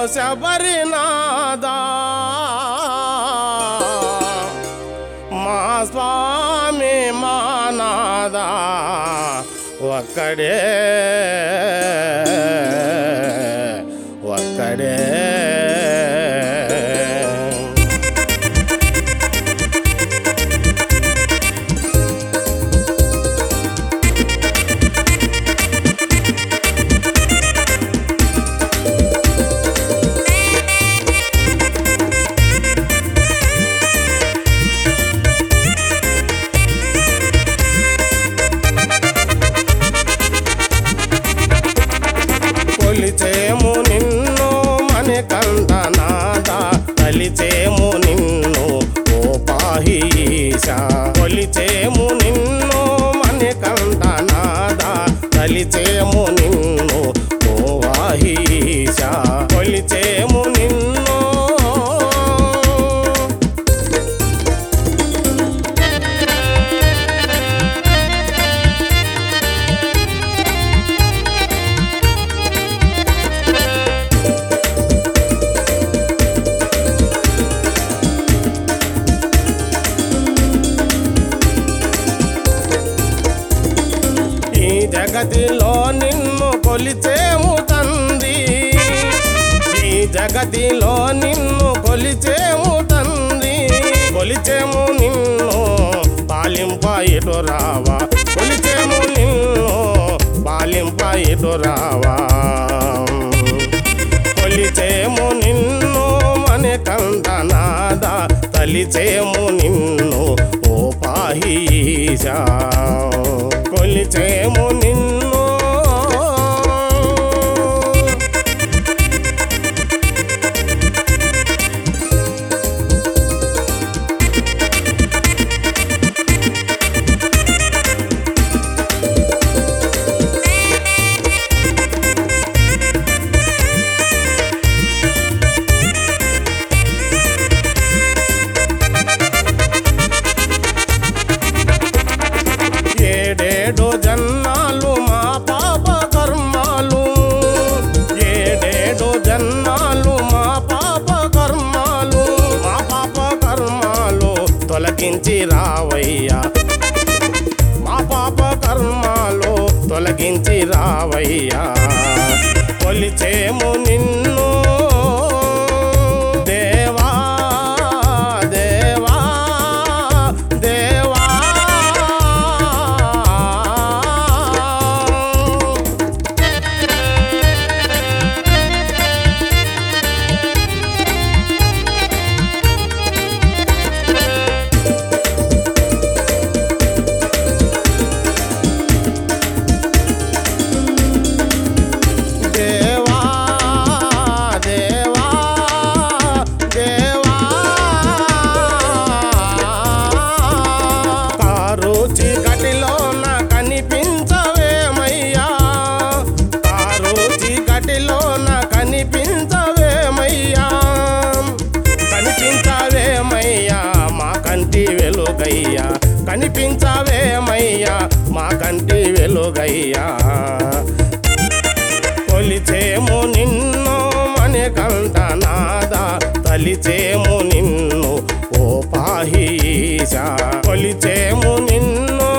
శబరినాదా మా స్వామి మానాదా ఒక్కడే ఒక్కడే కొలిచేము నిన్ను మణికంఠ నాద కలిచేము నిన్ను ఓ పాహీశ కొలిచేము నిన్ను మణికంఠ నాద కలిచేము నిన్ను ఓ వాహీశ కొలిచేము నిన్ను ఈ జగతిలో నిన్ను కొలిచేము తండ్రి ఈ జగతిలో నిన్ను కొలిచేము తండ్రి కొలిచేము నిన్ను పాలింప ఇటు రావా కొలిచేము నిన్ను పాలింప ఇటు రావా కొలిచేము నిన్ను మణికంఠ నాద తలిచేము నిన్ను ఓ పాహీశా కొలిచేము నిన్ను ఏడేడు జన్మాలు మా పాప కర్మాలు ఏడేడు జన్మాలు మా పాప కర్మాలు మా పాప కర్మాలు తొలగించి రావయ్యా మా పాప కర్మాలు తొలగించి రావయ్యా కొలిచేము నిన్ను దేవా దేవా దేవా దేవా దేవా దేవా కారు చీకటిలోన కనిపించవేమయ్యా కారు చీకటిలోన కనిపించవేమయ్యా కనిపించవేమయ్యా మా కంటి వెలుగయ్యా కనిపించవేమయ్యా మా కంటి వెలుగయ్యా కొలిచేము నిన్ను మణికంఠ నాద తలిచేము నిన్ను ఓ పాహీశ కొలిచేము నిన్ను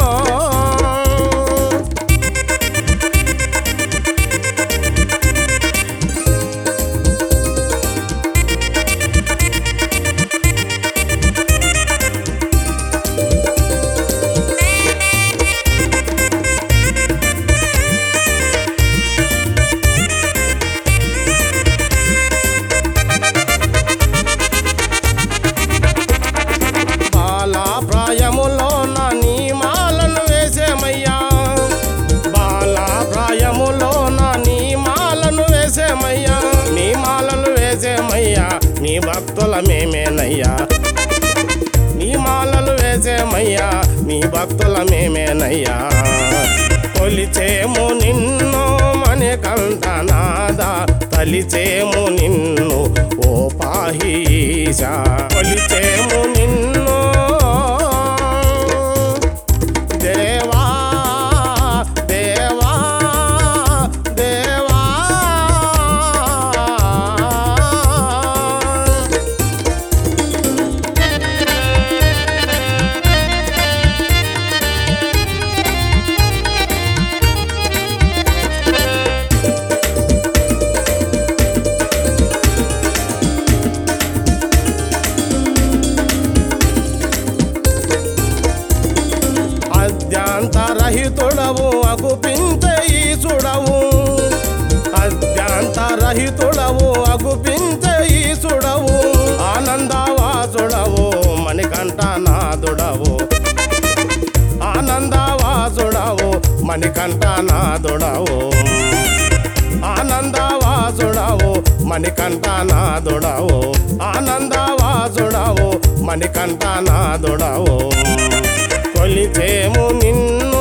బాలా ప్రాయములో నా నీ మాలను వేసేమయ్యా బాలా ప్రాయములో నా నీ మాలను వేసేమయ్యా నీ మాలను వేసేమయ్యా నీ భక్తుల మేమేనయ్యా నీ మాలలు వేసేమయ్యా నీ భక్తుల మేమేనయ్యా కొలిచేము నిన్ను మణికంఠ నాద తలిచేము నిన్ను ఓ పాహీశ కొలిచేము నిన్ను దేవా దేవా దేవా అద్యాంతరహితుడవు అగుపించే ఈసుడవు అద్యాంతరహితుడవు అగుపించే ఈసుడవు ఆనందవాసుడవు మణికంఠ నాదుడవు ఆనందవాసుడవు మణికంఠ నాదుడవు ఆనందవాసుడవు మణికంఠ నాదుడవు ఆనందవాసుడవు మణికంఠ నాదుడవు కొలిచేము నిన్ను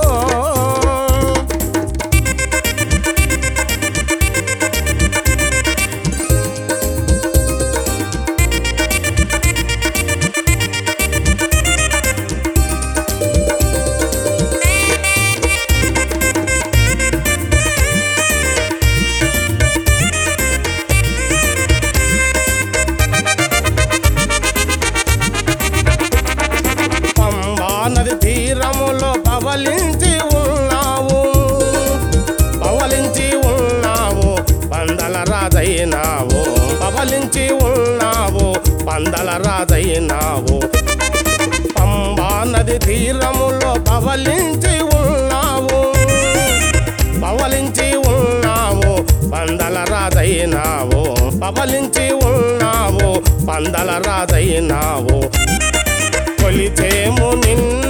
పంబా నది తీరములో పవలించి ఉన్నావు పవలించి ఉన్నావు పందల రాజైనావు పవలించి ఉన్నావు పందల రాజైనావు పంబా నది తీరములో పవలించి ఉన్నావు పవలించి ఉన్నావు పందల రాజైనావు పవలించి ఉన్నావు పందల రాజైనావు కొలిచేము నిన్ను